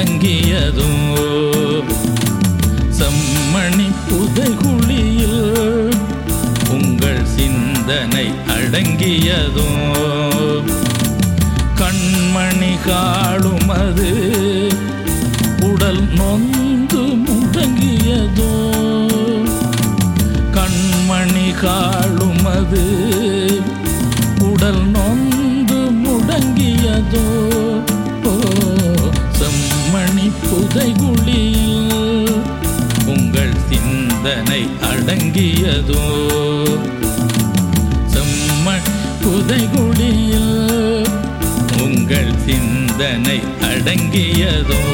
அடங்கியதோ செம்மணி புதைகுழியில் உங்கள் சிந்தனை அடங்கியதோ கண்மணி காளுமது உடல் நொந்து முடங்கியதோ கண்மணி காளுமது உடல் நொந்து முடங்கியதோ ஓ செம்மணி புதைகுழியில் உங்கள் சிந்தனை அடங்கியதோ செம்ம புதைகுழியில் உங்கள் சிந்தனை அடங்கியதோ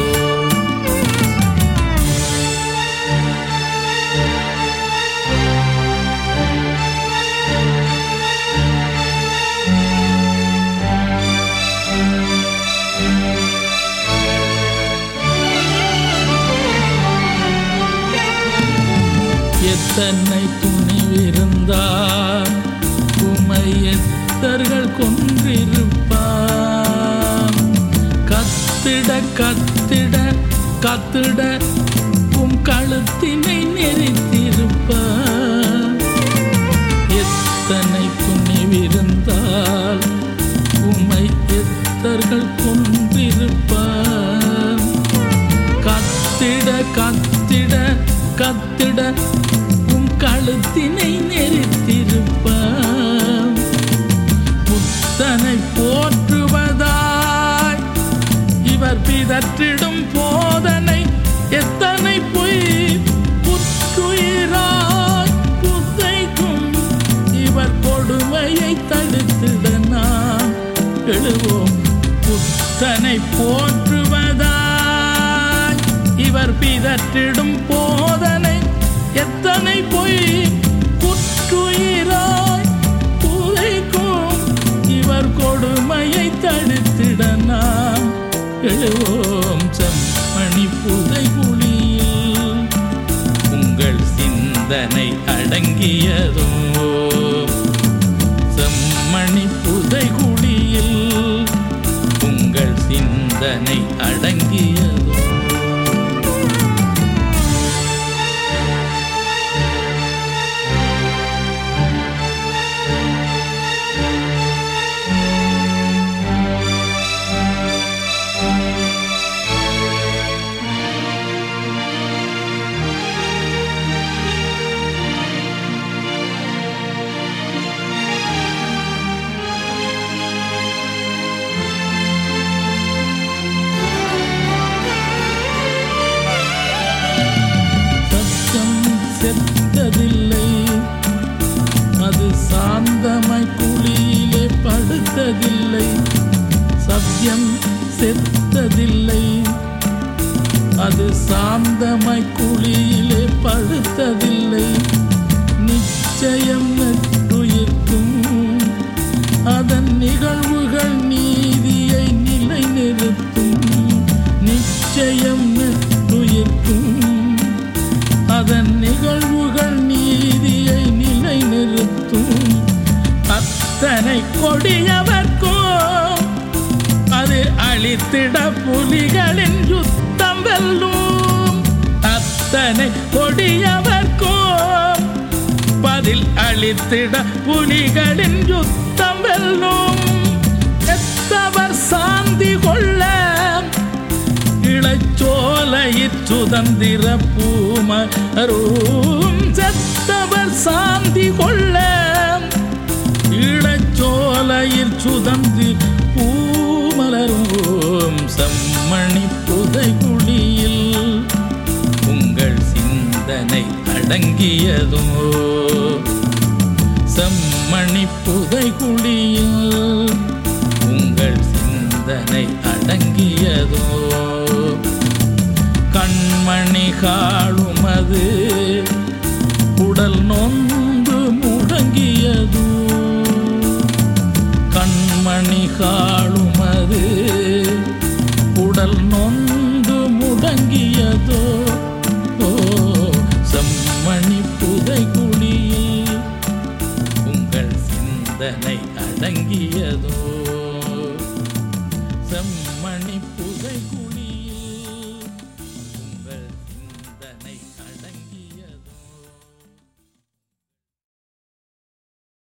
எத்தனை துணிவிருந்தார் உமை எத்தர்கள் கொன்றிருப்பார் கத்திட கத்திட கத்திட உம் கழுத்தினை நெறித்திருப்பார் எத்தனை துணிவிருந்தால் உமை எத்தர்கள் கொன்றிருப்பார் கத்திட கத்திட கத்திட உம் கழுத்தினை நெறித்திருப்பார் புத்தனை போற்றுவதாய் இவர் பிதற்றிடும் போதனை எத்தனை பொய் புத்துயிராய் புத்தைக்கும் இவர் கொடுமையை தடுத்திட நாம் எழுவோம் புத்தனை போற்றுவதாய் இவர் பிதற்றிடும் போதனை எத்தனை பொய் குற்றுயிராய் புதைக்கும் இவர் கொடுமையை தடுத்திட நாம் எழுவோம் செம்மணி புதைகுழியில் உங்கள் சிந்தனை அடங்கியதோ செம்மணி புதைகுழியில் உங்கள் சிந்தனை அடங்கியதோ சத்தம் செத்ததில்லை அது சாந்தமாய் குழியிலே படுத்ததில்லை சத்தியம் செத்ததில்லை அது சாந்தமாய் குழியிலே படுத்ததில்லை நிச்சயம் நெற்றுயிர்க்கும் அதன் நிகழ்வுகள் நீதியை நிலைநிறுத்தும் நிச்சயம் நெற்றுயிர்க்கும் அதன் நிகழ்வுகள் நீதியை நிலைநிறுத்தும் அத்தனை கொடியவர்க்கும் அது அழித்திட புலிகளின் யுத்தம் வெல்லும் அத்தனை கொடியவர்க்கும் பதில் அழித்திட புலிகளின் யுத்தம் வெல்லும் எத்தவர் சாந்தி கொள்ள இளச்சோலையிற் சுதந்திர பூமரும் செத்தவர் சாந்தி கொள்ள இளச்சோலையில் சுதந்தி பூமலரும் செம்மணி புதைகுழியில் உங்கள் சிந்தனை அடங்கியதோ செம்மணி புதைகுழியில் உங்கள் சிந்தனை அடங்கியதோ கண்மணி காளுமது உடல் நொந்து முடங்கியதோ கண்மணி காளுமது உடல் நொந்து முடங்கியதோ ஓ செம்மணி புதைகுழியில் உங்கள் சிந்தனை அடங்கியதோ செம்மணி புதைகுழி